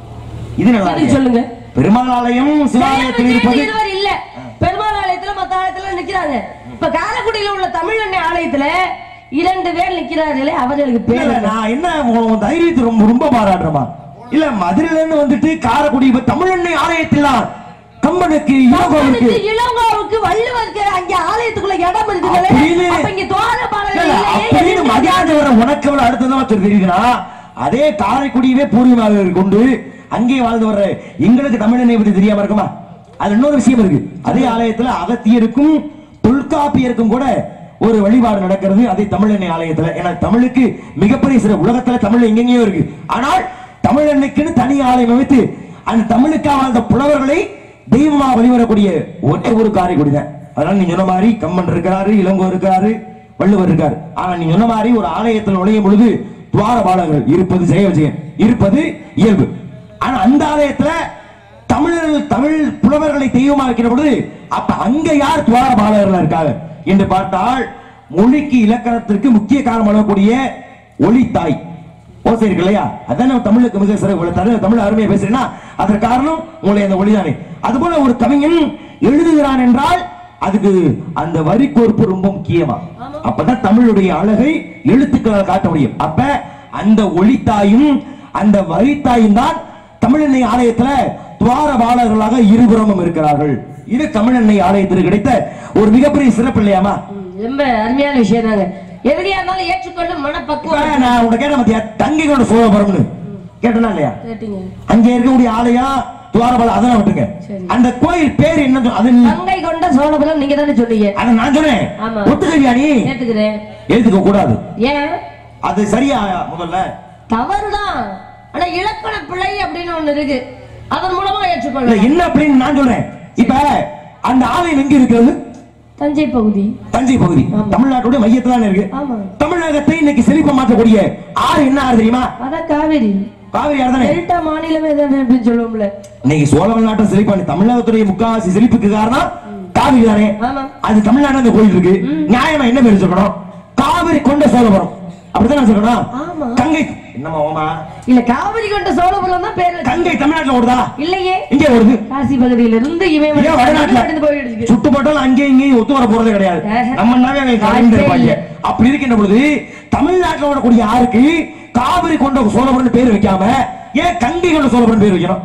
இது நல்லா இது இருக்கு. சொல்லுங்க பெருமாள் ஆலயம் சிவாலயத்தில் ஜெயவிஜயன் இருப்பது இருவர் இல்ல பெருமாள் ஆலயத்துல மத்த ஆலயத்துல நிக்கிறாங்க இப்ப காரைக்குடியில உள்ள தமிழெண்ணெய் ஆலயத்துல இரண்டு பேர் நிக்கிறார்களே அவர்களுக்கு இல்ல, பேர் இல்ல, என்ன? நான் என்ன உன் உன் தைரியத்தை ரொம்ப ரொம்ப பாராட்டுறமா இல்ல மதுரையில இருந்து வந்துட்டு காரைக்குடி இப்ப தமிழெண்ணெய் ஆலயத்தில் கம்பனுக்கு யோகாவுக்கு கம்பனுக்கு, இளங்கோவுக்கு வள்ளுவருக்கு அங்க ஆலயத்துக்குள்ள இடம் இருக்குங்களே அப்படின்னு- அப்ப இங்க துவாரபாலகர் இல்ல, இல்லையே, அப்படின்னு எதுக்கு மரியாதை வர உனக்கு எவ்வளவு அடுத்ததான் ஒருத்தர் தெரியுதுன்னா அதே காரைக்குடியவே பூர்வீகமாக கொண்டு அங்கே வாழ்ந்து வர்ற எங்களுக்கு தமிழனை பத்தி தெரியாம இருக்குமா அது இன்னொரு விஷயம் இருக்கு அதே ஆலயத்துல அகத்தியருக்கும் தொல்காப்பியருக்கும் கூட ஒரு வழிபாடு நடக்கிறது அதே தமிழெண்ணெய் ஆலயத்துல ஏன்னா தமிழுக்கு மிகப்பெரிய சிற உலகத்துல தமிழ் எங்கெங்கேயோ இருக்கு ஆனால் தமிழெண்ணைக்குன்னு தனி ஆலயம் அமைத்து அந்த தமிழுக்காக வாழ்ந்த புலவர்களை தெய்வமா வழிபடக்கூடிய ஒரே ஒரு காரைக்குடி தான் அதனால நீ சொன்ன மாதிரி கம்மன் இருக்கிறாரு இளங்கோ இருக்கிறாரு வள்ளுவர் இருக்காரு ஆனா நீ சொன்ன மாதிரி ஒரு ஆலயத்தில் நுழையும் பொழுது துவாரபாலகர்கள் இருப்பது ஜெய விஜயன் இருப்பது இயல்பு ஆனா அந்த ஆலயத்துல தமிழர்கள் தமிழ் புலவர்களை தெய்வமா வைக்கிற பொழுது அப்ப அங்க யார் துவாரபாலகர்களா இருக்காங்க என்று பார்த்தால் மொழிக்கு இலக்கணத்திற்கு முக்கிய காரணம் வழங்கக்கூடிய ஒளி தாய் ஓசை இருக்கு இல்லையா அதான் நம்ம தமிழுக்கு மிக சிறப்பு தமிழ் தமிழ் அருமையா பேசுறேன்னா அதற்கு காரணம் உங்களுடைய அந்த ஒளிதானே அதுபோல ஒரு கவிஞன் எழுதுகிறான் என்றால் அதுக்கு அந்த வரி கோர்ப்பு ரொம்ப முக்கியமா அப்பதான் தமிழுடைய அழகை எழுத்துக்களால் காட்ட முடியும் அப்ப அந்த ஒளித்தாயும் அந்த வரித்தாயும் தான் தமிழெண்ணெய் ஆலயத்துல துவாரபாலகர்களாக இருபுறமும் இருக்கிறார்கள் இது தமிழெண்ணெய் ஆலயத்திற்கு கிடைத்த ஒரு மிகப்பெரிய சிறப்பு இல்லையாமா ம், ரொம்ப அருமையான விஷயம் தாங்க எதிரியா இருந்தாலும் ஏற்றுக்கொள்ளும் இப்ப மனப்பக்குவம் நான் உன்னை கேட்ட மத்தியா தங்கை கொண்ட சோழபுரம்னு கேட்டனா இல்லையா கேட்டீங்க அங்க இருக்கக்கூடிய ஆலயம் துவாரபால அதெல்லாம் விட்டுங்க சரி. அந்த கோயில் பேர் என்ன சொ- அது நீ- கங்கை கொண்ட சோழபுரம் நீங்க தானே சொன்னீங்க அதை நான் சொன்னேன் ஆமா. ஒத்துக்கவியா நீ ஏத்துக்கிறேன் எழுத்துக்க கூடாது ஏன் அது சரியா முதல்ல தவறுதான் ஆனா இலக்கண பிழை அப்படின்னு ஒண்ணு இருக்கு அதன் மூலமா இல்ல ஏற்றுக்கொள்ளலாம் என்ன அப்படின்னு நான் சொல்றேன் இப்ப அந்த ஆலயம் எங்க இருக்கிறது தஞ்சை பகுதி தஞ்சை பகுதி ஆமா. தமிழ்நாட்டுடைய மையத்துல தான் இருக்கு ஆமா தமிழகத்தை இன்னைக்கு செழிப்ப மாற்றக்கூடிய ஆறு என்ன ஆறு தெரியுமா அதான் காவேரி காவிரி ஆறு தானே டெல்டா மாநிலமே தானே அப்படின்னு சொல்லுவோம்ல இன்னைக்கு சோழ நாட்டை செழிப்பான தமிழகத்துடைய முக்காவாசி செழிப்புக்கு காரணம் காவிரி தானே ஆமா அது தமிழ்நாடு அந்த கோயில் இருக்கு நியாயமா என்ன பேர் சொல்லணும் காவிரி கொண்ட சோழபுரம் அப்படிதான் ஆமா. சொல்லணும் கங்கை என்னமா ஓமா இல்ல காவிரி கொண்ட சோழபுரம் தான் பேர் வச்சு- கங்கை தமிழ்நாட்டுல ஓடுதா இல்லையே இங்கே ஓடுது காசி பகுதியில இருந்து இவன் ஏன் வடநாட்டுல நடந்து போயிட்டு இருக்கு சுட்டு போட்டாலும் அங்கேயும் இங்கேயும் ஒத்து வர போறதே கிடையாது ஆஹா. நம்ம நாவே அவங்க கலந்து வாய்ப்பே இருப்பாங்க இல்ல. அப்படி இருக்கின்ற பொழுது தமிழ்நாட்டுல ஓடக்கூடிய ஆருக்கு காவிரி கொண்ட சோழபுரம் பேர் வைக்காம ஏன் கங்கை கொண்ட சோழபுரம் பேர் வைக்கணும்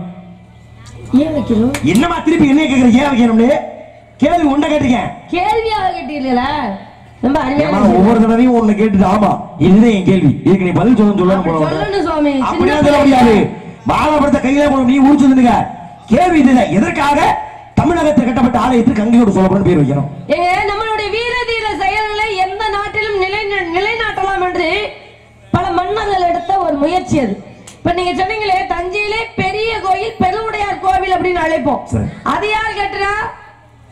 ஏன் வைக்கணும் என்னமா திருப்பி என்ன கேக்குற ஏன் வைக்கணும்னு கேள்வி உண்ட கேட்டிருக்கேன் கேள்வியாக கேட்டீங்களா ரொம்ப ஏம்மா, அருமையான விஷயம். ஒவ்வொரு தடவையும் ஒண்ணு கேட்டுட்டு ஆமா இதுதான் என் கேள்வி இதுக்கு நீ பதில் சொல்லணும் சொல்லணும் அப்படி போல சொல்லணும் சுவாமி அப்படியா சின்ன சொல்ல முடியாது பிள்ளைங்க. பாலபுரத்தை கையில போடும் நீ ஊழிச்சுங்க கேள்வி இதுல எதற்காக தமிழகத்தில் கட்டப்பட்ட ஆலயத்துக்கு கங்கையோடு சொல்லப்படும் பேர் வைக்கணும் ஏங்க, நம்மளுடைய வீர தீர செயல்களை எந்த நாட்டிலும் நிலை நிலைநாட்டலாம் என்று பல மன்னர்கள் எடுத்த ஒரு முயற்சி அது இப்ப நீங்க சொன்னீங்களே தஞ்சையிலே பெரிய கோயில் பெருவுடையார் கோவில் அப்படின்னு அழைப்போம் சரி. அது யார் கேட்டுறா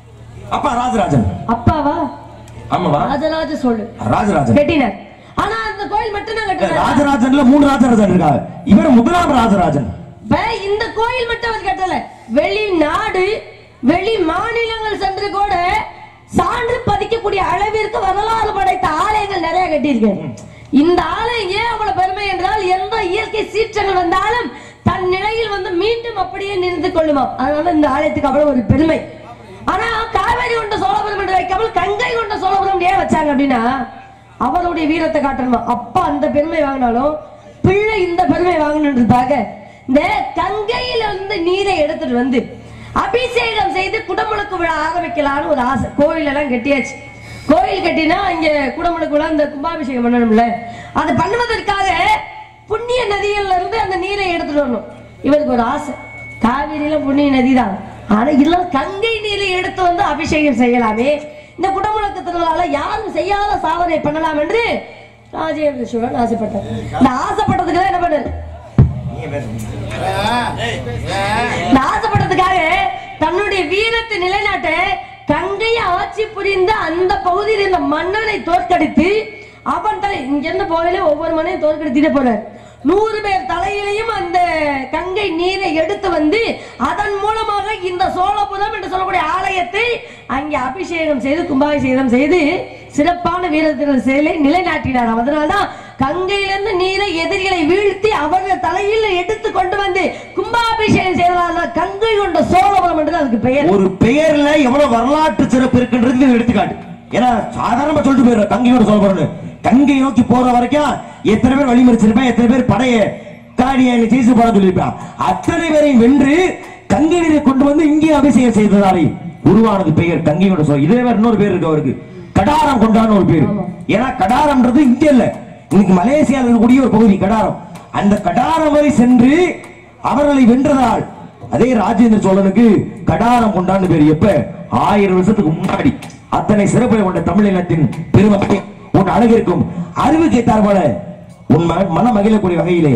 அப்பா ராஜராஜன் அப்பாவா ஆமாவா ராஜராஜ சோழன் ராஜராஜன் கெட்டினர் ஆனா இந்த கோயில் மட்டும் தான் கட்டுறாரு ராஜராஜன்ல மூணு ராஜராஜன் இருக்காங்க இவர் முதலாம் ராஜராஜன் இப்ப இந்த கோயில் மட்டும் அவர் கட்டல வெளிநாடு வெளி மாநிலங்கள் சென்று கூட சான்று பதிக்கக்கூடிய அளவிற்கு வரலாறு படைத்த ஆலயங்கள் நிறைய கட்டியிருக்கு இந்த ஆலயம் ஏன் அவ்வளவு பெருமை என்றால் எந்த இயற்கை சீற்றங்கள் வந்தாலும் தன் நிலையில் வந்து மீண்டும் அப்படியே நிறுத்து கொள்ளுமா அதனால இந்த ஆலயத்துக்கு அவ்வளவு ஒரு பெருமை ஆனா காவேரி கொண்ட சோழபுரம் என்று வைக்காமல் கங்கை கொண்ட சோழபுரம் ஏன் வச்சாங்க அப்படின்னா அவருடைய வீரத்தை காட்டணுமா அப்பா அந்த பெருமை வாங்கினாலும் பிள்ளை இந்த பெருமை வாங்கணுன்றதுக்காக இந்த கங்கையில இருந்து நீரை எடுத்துட்டு வந்து அபிஷேகம் செய்து குடமுழுக்கு விழா ஆரம்பிக்கலாம்னு ஒரு ஆசை கோயில் எல்லாம் கட்டியாச்சு கோயில் கட்டினா இங்க குடமுழுக்கு விழா இந்த கும்பாபிஷேகம் பண்ணணும்ல அதை பண்ணுவதற்காக புண்ணிய நதிகள்ல இருந்து அந்த நீரை எடுத்துட்டு வரணும் இவருக்கு ஒரு ஆசை காவிரியில புண்ணிய நதி தான் ஆனா இல்ல கங்கை நீரை எடுத்து வந்து அபிஷேகம் செய்யலாமே இந்த குடமுழக்கு திருவிழால யாரும் செய்யாத சாதனை பண்ணலாம் என்று ராஜேந்திர சோழன் ஆசைப்பட்டார் இந்த ஆசைப்பட்டதுக்கு தான் என்ன பண்ணாரு இந்த ஆசைப்பட்டதுக்காக தன்னுடைய வீரத்தை நிலைநாட்ட கங்கையை ஆட்சி புரிந்த அந்த பகுதியில் இருந்த மன்னனை தோற்கடித்து அவன் தலை இங்க இருந்து போகல ஒவ்வொரு மனையும் தோற்கடித்துட்டே போறார் நூறு பேர் தலையிலையும் அந்த கங்கை நீரை எடுத்து வந்து அதன் மூலமாக இந்த சோழபுரம் என்று சொல்லக்கூடிய ஆலயத்தை அங்கே அபிஷேகம் செய்து கும்பாபிஷேகம் செய்து சிறப்பான வீரத்தினர் செயலை நிலைநாட்டினார் அதனால்தான் கங்கையிலிருந்து நீரை எதிரிகளை வீழ்த்தி அவர்கள் தலையில் எடுத்து கொண்டு வந்து கும்பாபிஷேகம் செய்ததால் கங்கை கொண்ட சோழபுரம் என்று அதுக்கு பெயர் ஒரு பெயர்ல எவ்வளவு வரலாற்று சிறப்பு இருக்குன்றது இது எடுத்துக்காட்டு ஏன்னா சாதாரணமா சொல்லிட்டு போயிடுற கங்கையோட சொல்ல போறேன்னு கங்கை நோக்கி போற வரைக்கும் எத்தனை பேர் வழிமறிச்சிருப்பேன் எத்தனை பேர் படைய காடியை ஜெயிச்சு போட சொல்லியிருப்பான் அத்தனை பேரையும் வென்று கங்கை நீரை கொண்டு வந்து இங்கே அபிஷேகம் செய்ததாலே உருவானது பெயர் கங்கையோட சொல் இதே வேற இன்னொரு பேர் இருக்கு அவருக்கு கடாரம் கொண்டான்னு ஒரு பேர் ஏன்னா கடாரம்ன்றது இங்க இல்ல இன்னைக்கு மலேசியாவில் இருக்கக்கூடிய ஒரு பகுதி கடாரம் அந்த கடாரம் வரை சென்று அவர்களை வென்றதால் அதே ராஜேந்திர சோழனுக்கு கடாரம் கொண்டான்னு பேர் எப்ப ஆயிரம் வருஷத்துக்கு முன்னாடி அத்தனை சிறப்பை கொண்ட தமிழினத்தின் பெருமை உன் அழகிற்கும் அறிவுக்கு ஏத்தார் போல உன் ம- மன மகிழக்கூடிய வகையிலே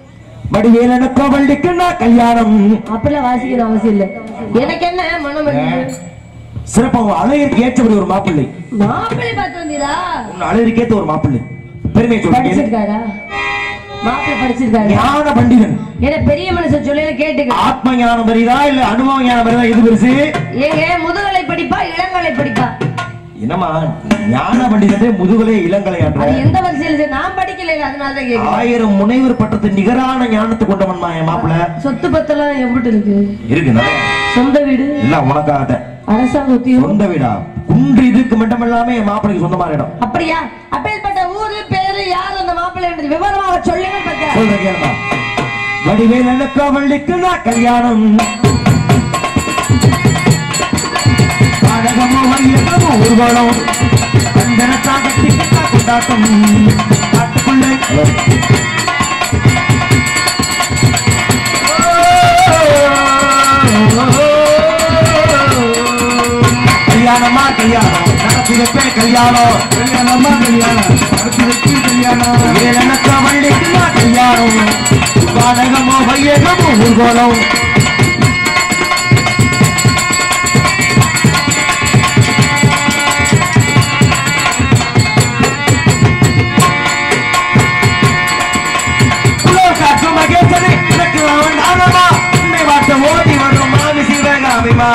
வடிவேலன கோவல்டிக்கு நான் கல்யாணம் அப்படிலாம் வாசிக்கிற அவசியம் இல்லை எனக்கு என்ன மனம் வருது? சிறப்பா உன் அழகிற்கு ஏற்றபடி ஒரு மாப்பிள்ளை மாப்பிள்ளை பார்த்து வந்தீரா உன் அழகிற்கு ஏத்த ஒரு மாப்பிள்ளை பெருமையை சொல்றேன் படிச்சிருக்காரா மாப்பிள்ளை படிச்சிருக்காரு ஞான பண்டிதன் ஏன்னா பெரிய மனுஷன் சொல்லல கேட்டுக்க ஆத்ம ஞானம் பெரியதா இல்ல அனுபவ ஞானம் பெரியதா எது பெருசு ஏங்க முதுகலை படிப்பா இளங்கலை படிப்பா என்னம்மா ஞான பண்டிதனே முதுகலே இளங்கலை அது ஆற்ற எந்த வரிசையில் இருக்கு? நான் படிக்கல அதனால தான் கேக்குறேன் ஆயிரம் முனைவர் பட்டத்து நிகரான ஞானத்தை கொண்டவன்மா என் மாப்பிள்ள சொத்து பத்தெல்லாம் எம்பிட்டு இருக்கு இருக்கு நிறைய. சொந்த வீடு எல்லாம் உனக்காக அரசாங்க உத்தியோகம் சொந்த வீடா குன்று இதுக்கு மட்டும் இல்லாம என் மாப்பிளைக்கு சொந்தமான இடம் அப்படியா அப்பேற்பட்ட ஊரு பேரு யார் அந்த மாப்பிள்ளை என்று விவரமாக சொல்லுங்க பத்தியா சொல்றேன் கேளுமா வடிவேல் எனக்கு அவளுக்கு நான் கல்யாணம் பாடகமோ வையகமோ ஊர்வலம் கண்டனத்தான் கட்டிக்கிட்டா கொண்டாட்டம் காட்டுக்குள்ளே கல்யாணமா கல்யாணம் நடத்தி வைப்பேன் கல்யாணம் கல்யாணமா கல்யாணம் நடத்தி வைப்பேன் கல்யாணம் ஏழனக்கா வள்ளிக்குமா கல்யாணம் பாடகமோ வையகமோ ஊர்கோலம் உலோகாற்று மகேசனே, எனக்கு அவன் ஆனமா, உன்னை வாட்ட ஓடி வரும் மாமி சிவகாமிமா.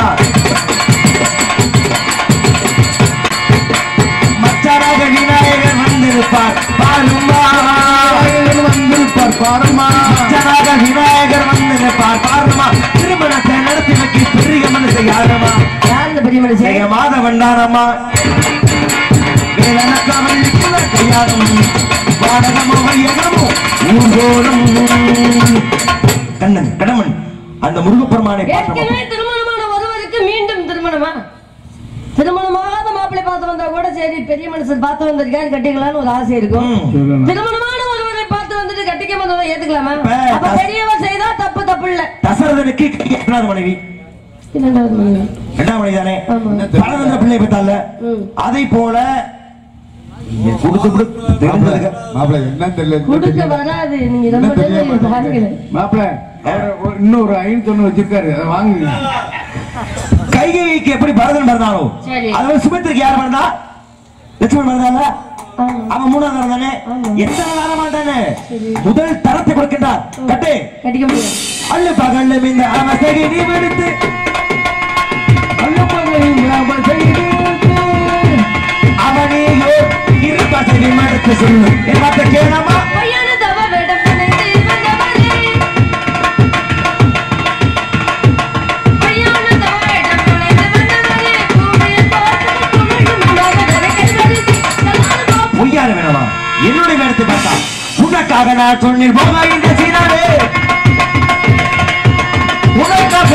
மச்சானாக விநாயகர் வந்திருப்பார் பாருமா வந்திருப்பார் பாருமா மச்சானாக விநாயகர் வந்திருப்பார் பாருமா திருமணத்தை நடத்தி வைக்க பெரிய மனசை யாருமா யார் இந்த பெரிய மனுஷன் ஜெய மாதவன் தானம்மா வேலனக்காமல் நிற்கிற கையாடும் வாடகமோ வையகமோ ஊர்கோலம் கண்ணன் கடமன் அந்த முருகப்பெருமானை பார்த்த ஏற்கனவே திருமணமான ஒருவருக்கு மீண்டும் திருமணமா திருமணமாகாத மாப்பிள்ளை பார்த்து வந்தா கூட சரி பெரிய மனுஷன் பார்த்து வந்திருக்காரு கட்டிக்கலாம்னு ஒரு ஆசை இருக்கும் ம். திருமணமான ஒருவரை பார்த்து வந்துட்டு கட்டிக்க வந்ததை ஏத்துக்கலாமா இப்ப அப்ப தஸ்- பெரியவர் செய்தா தப்பு தப்பு இல்ல தசரதனுக்கு இரண்டாவது மனைவி இரண்டாவது மனைவி. இரண்டாம் மனைவி தானே ஆமா. பலவந்த பிள்ளை பெற்றால ம். அதை போல கொடுத்து கொடுத்து தெரிஞ்சதுக்கு மாப்பிள்ள என்ன தெரியல கொடுக்க வராது நீங்க ரொம்ப என்ன தெரியாம நேரம் பாருங்க மாப்பிள்ள இன்னும் ஒரு ஐநூத்தி ஒண்ணு வச்சிருக்காரு அதை வாங்குங்க கைகைக்கு எப்படி பரதன் பிறந்தானோ சரி. அதுல சுமித்திற்கு யார் பிறந்தா லட்சுமணன் பிறந்தால ஆமா. அவன் மூணாவது தரம் தானே ஆமா. எத்தனை தரமா தானே சரி. முதல் தரத்தை கொடுக்கின்றார் கட்டு கட்டிக்க முடியாது அள்ளு பகல்ல இந்த அவசகை நீ வெடுத்து அவனையோ இரு பசகை மறுத்து சொல்லு என் வார்த்தை கேளாமா பொய்யான தவ வேடம் புனைந்து வந்தவரே. பொய்யான தவ வேடம் புனைந்து வந்தவரே. பூமியில் பார்த்து குமிழும் உலகதரை கைவரிசை. கல்லால் கோப்பை பொய்யார வேணாமா என்னுடைய வேடத்தை பார்த்தா உனக்காக நான் சொன்னேன் போக இந்த சீனாவே உனக்காக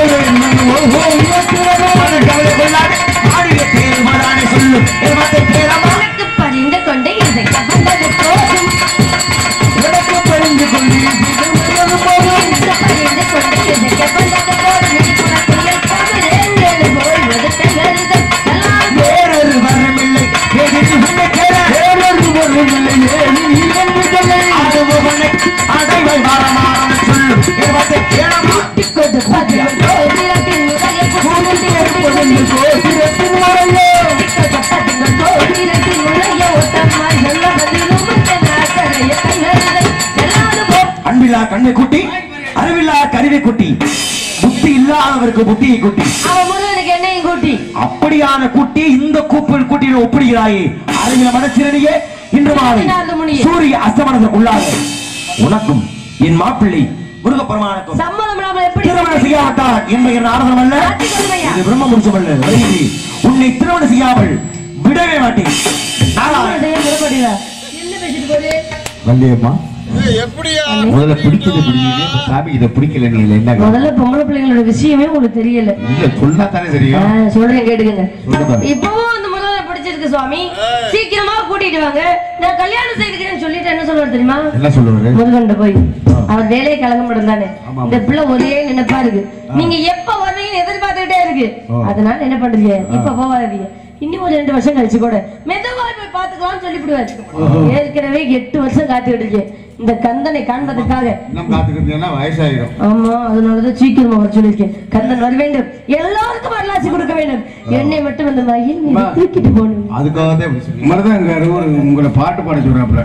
கவலை கொள்ளாது ஆடிய பேர் மதானே சொல்லு என் வார்த்தை கேளாமா உனக்கு பரிந்து கொண்டு இசைக்க வந்தது போதும். உனக்கு பரிந்து கொண்டு உனக்கு பரிந்து கொண்டு இசைக்க வந்தது போதும். நீ குணத்தில் தமிழேன் ஏழு போல்வது பெயருது. கல்லால் வேறொரு வரமில்லை எதிரி உன்னை கேள வேறொரு வரமில்லை ஏறி நீ என்று சொல்லை அதுவனை அடைவை வரமான சொல்லு என் வார்த்தை கேளாமா கொண்டு பதில் கோதிரத்தின் உடைய புகுந்திரத்தின் பொழுது கோபுரத்தின் மறையோ கொண்டு கோதிரத்தின் உடைய ஒட்டம்மாய் நல்ல பதிலும் நாக்கரைய கைகளுதை செல்லாது போ அன்பில்லா கண்ணை குட்டி அறிவில்லா கருவி குட்டி புத்தி இல்லாதவருக்கு புத்தியை குட்டி அவன் முருகனுக்கு என்னையும் கூட்டி அப்படியான குட்டி இந்த கூப்பில் குட்டியில் ஒப்பிடுகிறாயே அறிவில மனசிறனியே இன்று மாலை பதினாறு மணியே. சூரிய அஸ்தமனத்திற்குள்ளாக உனக்கும் என் மாப்பிள்ளை முருகப்பெருமானுக்கும் சம்மதம் இல்லாமல் எப்படி திருமணம் செய்யாவிட்டால் என்பது நாரதம் அல்ல மாற்றிக் கொள்வையா? இது பிரம்ம முருசம் அல்ல வருகிறி உன்னை திருமணம் செய்யாமல் விடவே மாட்டேன் நாளாக செய்ய முறைப்படுகிறா. என்ன பேசிட்டு போகுது? வள்ளியம்மா முதல்ல பிடிச்சது பிடிக்குது சாமி இதை பிடிக்கல நீ என்ன முதல்ல பொம்பளை பிள்ளைங்களோட விஷயமே உங்களுக்கு தெரியல இல்ல சொன்னா தானே ஆ, தெரியும் சொல்றேன் கேட்டுக்கங்க சொல்லுங்க. இப்பவும் அந்த முருகனை பிடிச்சிருக்கு சுவாமி சீக்கிரமா கூட்டிட்டு வாங்க நான் கல்யாணம் செய்துக்கிறேன்னு சொல்லிட்டு என்ன சொல்லுவார் தெரியுமா என்ன சொல்லுவாரு முருகன்ட்ட போய் அவர் வேலையை கலங்க மாட்டோம் தானே ஆமா. இந்த பிள்ளை ஒரே நினைப்பா இருக்கு நீங்க எப்ப வருவீங்கன்னு எதிர்பார்த்துக்கிட்டே இருக்கு ஓ. அதனால என்ன பண்றீங்க இப்ப போவாதீங்க இன்னும் ஒரு ரெண்டு வருஷம் கழிச்சு கூட மெதுவா போய் பாத்துக்கலாம்னு சொல்லிவிடுவாரு ஏற்கனவே எட்டு வருஷம் காத்துக்கிட்டு இருக்கேன் இந்த கந்தனை காண்பதற்காக இன்னும் காத்துக்கிட்டீங்கன்னா வயசாயிரும் ஆமா அதனாலதான் சீக்கிரமா வர சொல்லியிருக்கேன் கந்தன் வர வேண்டும் எல்லாருக்கும் வரலாச்சு கொடுக்க வேண்டும் என்னை மட்டும் அந்த மயில் மீது தூக்கிட்டு போகணும் அதுக்காக தான் இப்படி சொல்லி மருதாங்காரு ஒரு உங்களை பாட்டு பாட சொல்றாப்புல